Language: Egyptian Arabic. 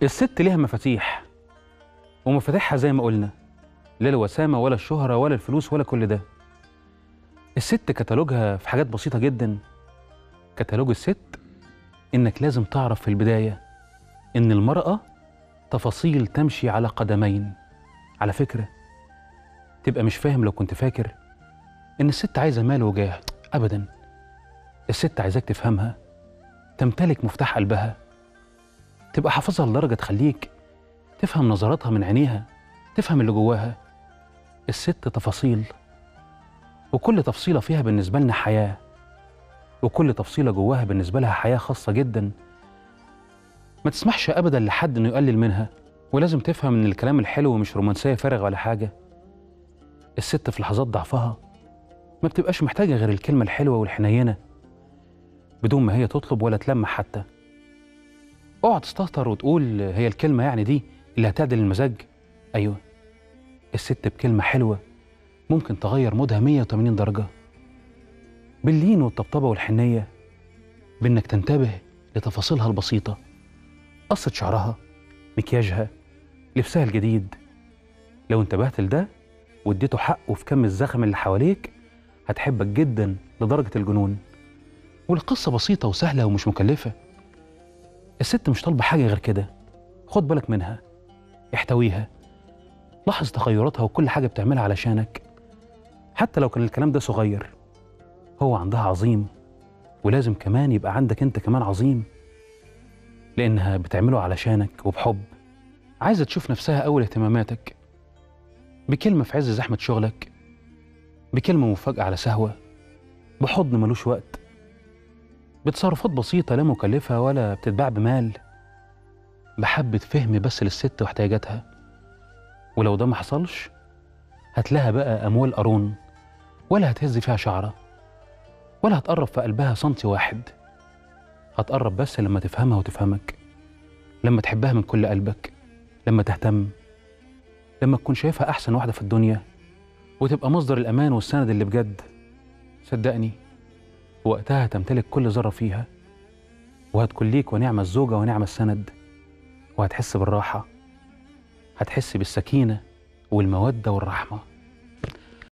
الست ليها مفاتيح ومفاتيحها زي ما قلنا لا الوسامة ولا الشهرة ولا الفلوس ولا كل ده الست كتالوجها في حاجات بسيطة جدا كتالوج الست إنك لازم تعرف في البداية إن المرأة تفاصيل تمشي على قدمين على فكرة تبقى مش فاهم لو كنت فاكر إن الست عايزة مال وجاه أبدا الست عايزاك تفهمها تمتلك مفتاح قلبها تبقى حافظها لدرجة تخليك تفهم نظراتها من عينيها تفهم اللي جواها الست تفاصيل وكل تفصيلة فيها بالنسبة لنا حياة وكل تفصيلة جواها بالنسبة لها حياة خاصة جدا ما تسمحش أبدا لحد إنه يقلل منها ولازم تفهم إن الكلام الحلو مش رومانسية فارغة ولا حاجة الست في لحظات ضعفها ما بتبقاش محتاجة غير الكلمة الحلوة والحنينة بدون ما هي تطلب ولا تلمح حتى اوعى تستهتر وتقول هي الكلمة يعني دي اللي هتعدل المزاج أيوه الست بكلمة حلوة ممكن تغير مودها 180 درجة باللين والطبطبة والحنية بإنك تنتبه لتفاصيلها البسيطة قصة شعرها مكياجها لبسها الجديد لو انتبهت لده واديته حقه في كم الزخم اللي حواليك هتحبك جدا لدرجة الجنون والقصة بسيطة وسهلة ومش مكلفة الست مش طالبة حاجة غير كده خد بالك منها احتويها لاحظ تغيراتها وكل حاجة بتعملها علشانك حتى لو كان الكلام ده صغير هو عندها عظيم ولازم كمان يبقى عندك انت كمان عظيم لانها بتعمله علشانك وبحب عايزة تشوف نفسها أول اهتماماتك بكلمة في عز زحمة شغلك بكلمة مفاجأة على سهوة بحضن ملوش وقت بتصرفات بسيطة لا مكلفة ولا بتتباع بمال بحبة فهم بس للست واحتياجاتها ولو ده ما حصلش هتلاها بقى أموال قارون ولا هتهز فيها شعرة ولا هتقرب في قلبها سنتي واحد هتقرب بس لما تفهمها وتفهمك لما تحبها من كل قلبك لما تهتم لما تكون شايفها أحسن واحدة في الدنيا وتبقى مصدر الأمان والسند اللي بجد صدقني وقتها تمتلك كل ذرة فيها وهتكون ليك ونعم الزوجة ونعم السند وهتحس بالراحة هتحس بالسكينة والمودة والرحمة